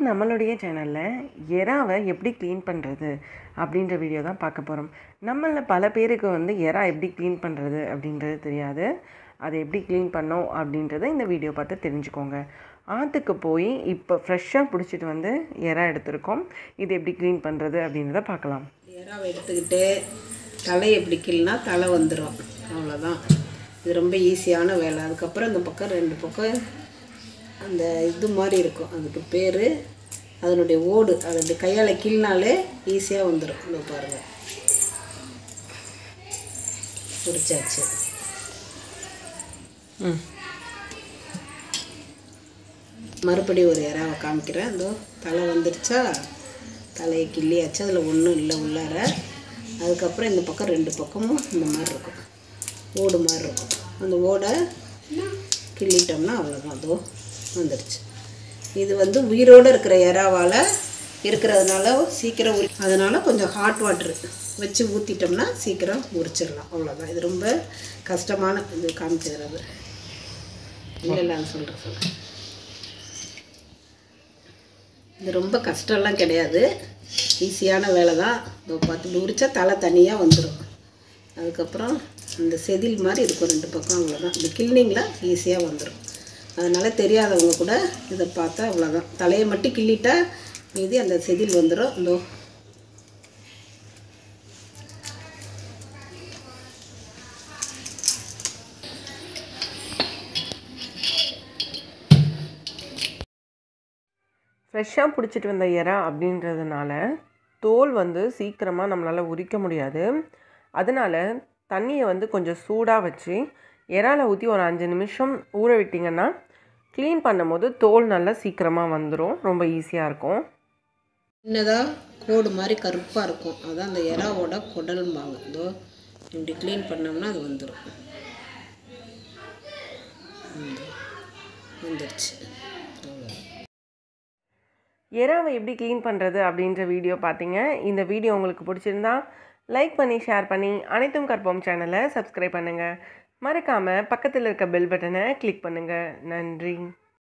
நம்மளுடைய சேனலில் எறாவை எப்படி க்ளீன் பண்ணுறது அப்படின்ற வீடியோ தான் பார்க்க போகிறோம் நம்மளில் பல பேருக்கு வந்து எறா எப்படி க்ளீன் பண்ணுறது அப்படின்றது தெரியாது அதை எப்படி க்ளீன் பண்ணோம் அப்படின்றத இந்த வீடியோ பார்த்து தெரிஞ்சுக்கோங்க ஆற்றுக்கு போய் இப்போ ஃப்ரெஷ்ஷாக பிடிச்சிட்டு வந்து எறா எடுத்திருக்கோம் இது எப்படி க்ளீன் பண்ணுறது அப்படின்றத பார்க்கலாம் எறாவை எடுத்துக்கிட்டு தலை எப்படி கிள்னா தலை வந்துடும் அவ்வளோதான் இது ரொம்ப ஈஸியான வேலை அதுக்கப்புறம் இந்த பக்கம் ரெண்டு பக்கம் அந்த இது மாதிரி இருக்கும் அதுக்கு பேர் அதனுடைய ஓடு அது அப்படி கையால் கிள்னாலே ஈஸியாக வந்துடும் இந்த பாருங்கள் பிடிச்சாச்சு ம் மறுபடியும் ஒரு இறாவை காமிக்கிறேன் இதோ தலை வந்துருச்சா தலையை கிள்ளியாச்சு அதில் ஒன்றும் இல்லை உள்ளார அதுக்கப்புறம் இந்த பக்கம் ரெண்டு பக்கமும் இந்த மாதிரி இருக்கும் ஓடு மாதிரி இருக்கும் அந்த ஓடை கிள்ளிட்டோம்னா அவ்வளோதான் அதோ வந்துடுச்சு இது வந்து உயிரோடு இருக்கிற இறாவால் இருக்கிறதுனால சீக்கிரம் உரி அதனால் கொஞ்சம் ஹாட் வாட்ரு வச்சு ஊற்றிட்டோம்னா சீக்கிரம் உரிச்சிடலாம் அவ்வளோதான் இது ரொம்ப கஷ்டமான இது காமிச்சிடுறது இல்லை இல்லைன்னு சொல்கிறேன் சொல்கிறேன் இது ரொம்ப கஷ்டம்லாம் கிடையாது ஈஸியான வேலை தான் இதோ பார்த்து உரிச்சா தலை தனியாக வந்துடும் அதுக்கப்புறம் இந்த செதில் மாதிரி இருக்கும் ரெண்டு பக்கம் அவ்வளோதான் இந்த கிள்னிங்கில் ஈஸியாக வந்துடும் அதனால் தெரியாதவங்க கூட இதை பார்த்தா அவ்வளோதான் தலையை மட்டும் கிள்ளிட்டா மீதி அந்த செதில் வந்துடும் இதோ ஃப்ரெஷ்ஷாக பிடிச்சிட்டு வந்த எறா அப்படின்றதுனால தோல் வந்து சீக்கிரமாக நம்மளால் உரிக்க முடியாது அதனால் தண்ணியை வந்து கொஞ்சம் சூடாக வச்சு இறால ஊற்றி ஒரு அஞ்சு நிமிஷம் ஊற விட்டிங்கன்னா க்ளீன் பண்ணும்போது தோல் நல்லா சீக்கிரமாக வந்துடும் ரொம்ப ஈஸியாக இருக்கும் சின்னதாக கோடு மாதிரி கருப்பாக இருக்கும் அதான் அந்த எறாவோட குடல்பாங்க இதோ இப்படி க்ளீன் பண்ணோம்னா அது வந்துடும் வந்துடுச்சு அவ்வளோதான் எறாவை எப்படி க்ளீன் பண்ணுறது அப்படின்ற வீடியோ பார்த்தீங்க இந்த வீடியோ உங்களுக்கு பிடிச்சிருந்தா லைக் பண்ணி ஷேர் பண்ணி அனைத்தும் கற்போம் சேனலை சப்ஸ்கிரைப் பண்ணுங்கள் மறக்காமல் பக்கத்தில் இருக்க பெல் பட்டனை கிளிக் பண்ணுங்கள் நன்றி